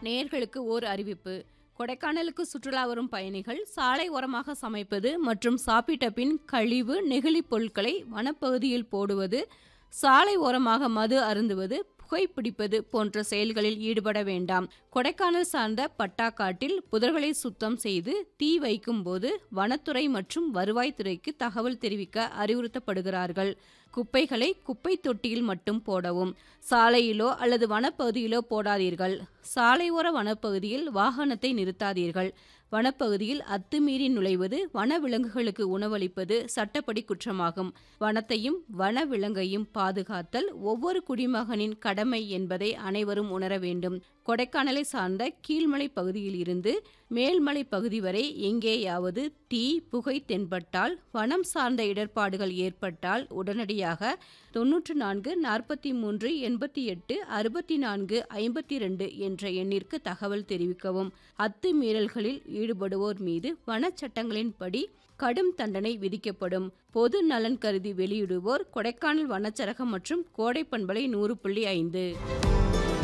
நேயர்களுக்கு ஓர் அறிவிப்பு கொடைக்கானலுக்கு சுற்றுலா வரும் பயணிகள் சாலை ஓரமாக சமைப்பது மற்றும் சாப்பிட்ட பின் கழிவு நெகிழி பொருட்களை வனப்பகுதியில் போடுவது சாலை ஓரமாக மது அருந்துவது புகைப்பிடிப்பது போன்ற செயல்களில் ஈடுபட வேண்டாம் கொடைக்கானல் சார்ந்த பட்டாக்காட்டில் புதர்களை சுத்தம் செய்து தீ வைக்கும் போது வனத்துறை மற்றும் வருவாய்த்துறைக்கு தகவல் தெரிவிக்க அறிவுறுத்தப்படுகிறார்கள் குப்பைகளை குப்பை தொட்டியில் மட்டும் போடவும் சாலையிலோ அல்லது வனப்பகுதியிலோ போடாதீர்கள் சாலையோர வனப்பகுதியில் வாகனத்தை நிறுத்தாதீர்கள் வனப்பகுதியில் அத்துமீறி நுழைவது வனவிலங்குகளுக்கு உணவளிப்பது சட்டப்படி குற்றமாகும் வனத்தையும் வனவிலங்கையும் பாதுகாத்தல் ஒவ்வொரு குடிமகனின் கடமை என்பதை அனைவரும் உணர வேண்டும் கொடைக்கானலை சார்ந்த கீழ்மலை பகுதியில் இருந்து மேல்மலை பகுதி வரை எங்கேயாவது தீ புகை தென்பட்டால் வனம் சார்ந்த இடர்பாடுகள் ஏற்பட்டால் உடனடியாக தொன்னூற்று நான்கு நாற்பத்தி மூன்று எண்பத்தி எட்டு அறுபத்தி நான்கு ஐம்பத்தி ரெண்டு என்ற எண்ணிற்கு தகவல் தெரிவிக்கவும் அத்துமீறல்களில் ஈடுபடுவோர் மீது வனச்சட்டங்களின்படி கடும் தண்டனை விதிக்கப்படும் பொது நலன் கருதி வெளியிடுவோர் கொடைக்கானல் வனச்சரகம் மற்றும் கோடை பண்பலை நூறு புள்ளி ஐந்து